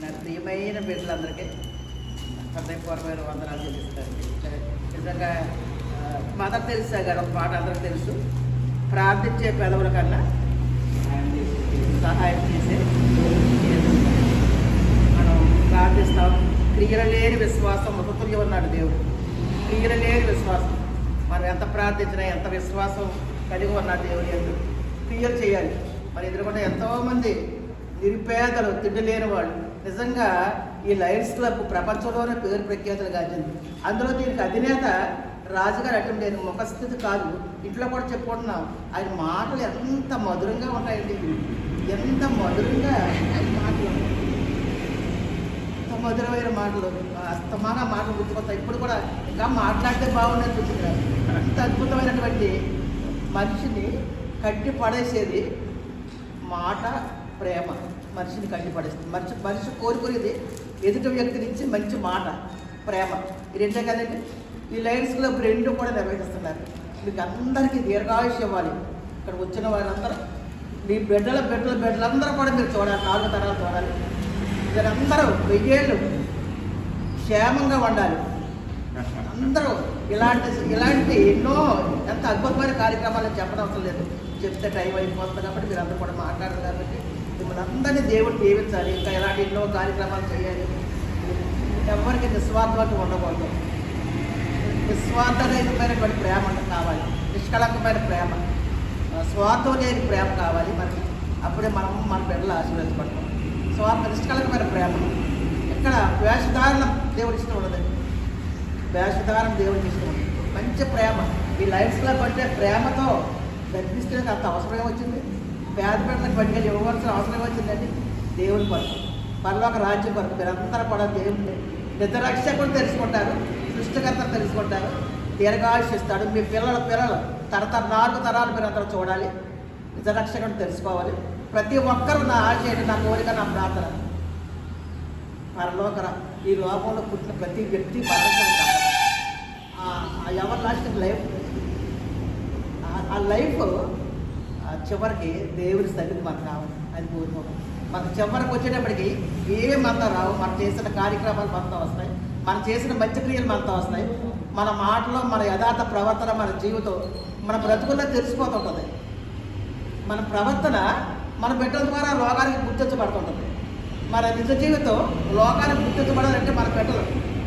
నా ప్రియమైన బిడ్డలందరికీ హృదయపూర్వమైన వందనాలు చెల్లిస్తారండి నిజంగా ఆ, మదర్ తెరిసా గారు ఒక పాట అందరికి తెలుసు ప్రార్థించే పెదవుల కన్నా సహాయం చేసే మనం ప్రార్థిస్తాం క్రియలు లేని విశ్వాసం మృతుల్యం ఉన్నాడు దేవుడు క్రియలు లేని విశ్వాసం మనం ఎంత ప్రార్థించినా ఎంత విశ్వాసం కలిగి ఉన్నాడు దేవుడు ఎందుకు క్రియలు చేయాలి మరి ఎదురుకుండా ఎంతోమంది నిరుపేదలు తిండి లేని వాళ్ళు నిజంగా ఈ లయన్స్ క్లబ్ ప్రపంచంలోనే పేరు ప్రఖ్యాతులు కాచింది అందులో దీనికి అధినేత రాజుగారు అటువంటి నేను ముఖస్థితి కాదు ఇంట్లో కూడా చెప్పుకుంటున్నాం ఆయన మాటలు ఎంత మధురంగా ఉంటాయండి ఎంత మధురంగా ఆయన మాటలు ఎంత మధురమైన మాటలు అస్తమాన మాటలు గుర్తుకొస్తాయి ఇప్పుడు కూడా ఇంకా మాట్లాడితే బాగుండని అనిపించింది అంత అద్భుతమైనటువంటి మనిషిని కట్టి పడేసేది మాట ప్రేమ మనిషిని కట్టి పడేస్తుంది మనిషి మనిషి కోరుకునేది ఎదుటి వ్యక్తి నుంచి మంచి మాట ప్రేమ ఈ రెండే కదండి ఈ లయన్స్ క్లబ్ రెండు కూడా నిర్వహిస్తున్నారు మీకు అందరికీ దీర్ఘాయుష్ ఇవ్వాలి ఇక్కడ వచ్చిన వాళ్ళందరూ మీ బిడ్డల బిడ్డల బిడ్డలందరూ కూడా మీరు చూడాలి నాలుగు తరాలు చూడాలి వీరందరూ వెయ్యేళ్ళు క్షేమంగా ఉండాలి అందరూ ఇలాంటి ఇలాంటి ఎన్నో ఎంత అద్భుతమైన కార్యక్రమాలు చెప్పడం అవసరం లేదు చెప్తే టైం అయిపోతుంది కాబట్టి మీరు అందరూ కూడా మాట్లాడరు కాబట్టి మిమ్మల్ని అందరినీ దేవుడు దీవించాలి ఇంకా ఇలాంటి ఎన్నో కార్యక్రమాలు చేయాలి ఎవరికి నిస్వార్థం ఉండకూడదు నిస్వార్థరహితమైనటువంటి ప్రేమ అంటే కావాలి నిష్కళంకమైన ప్రేమ ఆ, స్వార్థం లేని ప్రేమ కావాలి మనకి అప్పుడే మనం మన బిడ్డలు ఆశీర్వదించబడతాం స్వార్థ నిష్కళంకమైన ప్రేమ ఇక్కడ వేషధారణ దేవుడి ఇష్టం ఉండదు వేషధారణ దేవుడికి ఇష్టం ఉండదు మంచి ప్రేమ ఈ లైఫ్ క్లబ్ అంటే ప్రేమతో గర్భిస్తులకు అంత అవసరం వచ్చింది పేద బిడ్డలకు పట్టుకెళ్ళి ఇవ్వవలసిన అవసరం వచ్చిందండి దేవుని కొరకు పరలోక రాజ్యం కొరకు మీరందరూ కూడా దేవుడిని నిద్రరక్షకుడు తెలుసుకుంటారు సృష్టికర్త తెలుసుకుంటారు దీర్ఘాయుషిస్తాడు మీ పిల్లల పిల్లలు తరతర నాలుగు తరాలు మీరు అందరూ చూడాలి నిజరక్షకుడు తెలుసుకోవాలి ప్రతి ఒక్కరూ నా ఆశ ఏంటి, నా కోరిక నా ప్రార్థన పరలోకర ఈ లోకంలో పుట్టిన ప్రతి వ్యక్తి మరణించడం తప్పదు. ఆ- ఆ ఎవర్ లాస్టింగ్ లైఫ్ ఆ- ఆ లైఫ్ ఆ చివరికి దేవుని సన్నిధి మనకు రావాలి అది కోరుకోవడం మనకు చివరికి వచ్చేటప్పటికి ఏమేమి మనతో రావు మనం చేసిన కార్యక్రమాలు మనతో వస్తాయి మనం చేసిన మంచి క్రియలు మనతో వస్తాయి మన మాటలో మన యథార్థ ప్రవర్తన మన జీవితం మన బ్రతుకుల్లో తెలిసిపోతుంటుంది మన ప్రవర్తన మన బిడ్డల ద్వారా లోకానికి గుర్తించబడుతుంటుంది మన నిజ జీవితం లోకానికి గుర్తించబడాలంటే మన బిడ్డలు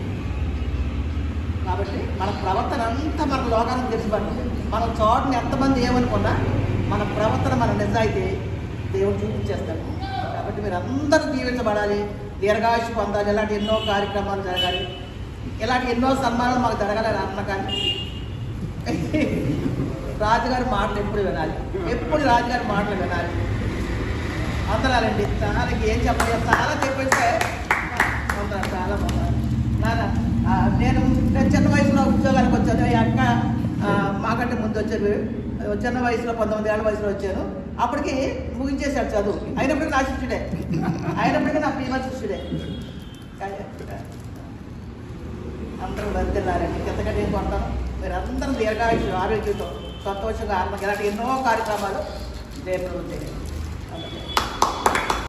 కాబట్టి మన ప్రవర్తన అంతా మన లోకానికి తెలిసిపడుతుంది మన చోటని ఎంతమంది ఏమనుకున్నా మన ప్రవర్తన మన నిజాయితీ దేవుడు చూపించేస్తాడు కాబట్టి మీరు అందరూ దీవించబడాలి దీర్ఘాయుష్ పొందాలి ఇలాంటి ఎన్నో కార్యక్రమాలు జరగాలి ఇలాంటి ఎన్నో సన్మానాలు మాకు జరగాలని అన్న కానీ రాజుగారి మాటలు ఎప్పుడు వినాలి ఎప్పుడు రాజుగారి మాటలు వినాలి వందనాలండి చాలా ఏం చెప్పలేదు చాలా చెప్పేస్తే వందనాలు చాలా వందనాలు నాన్న ఆ, నేను నేను చిన్న వయసులో ఉద్యోగానికి వచ్చాను ఈ అక్క ఆ, మాకంటే ముందు వచ్చారు చిన్న వయసులో పంతొమ్మిది ఏళ్ళ వయసులో వచ్చాను అప్పటికి ముగించేశాడు చదువు అయినప్పటికీ నా శిష్యుడే అయినప్పటికీ నా ప్రియమ శిష్యుడే కానీ, అందరూ వెళ్తున్నారండి ఎంతకంటే ఏం కొడతాను మీరు అందరూ దీర్ఘాయుషు ఆరోగ్యంతో సంతోషంగా ఆనందంగా ఇలాంటి ఎన్నో కార్యక్రమాలు దేవుడు చేయండి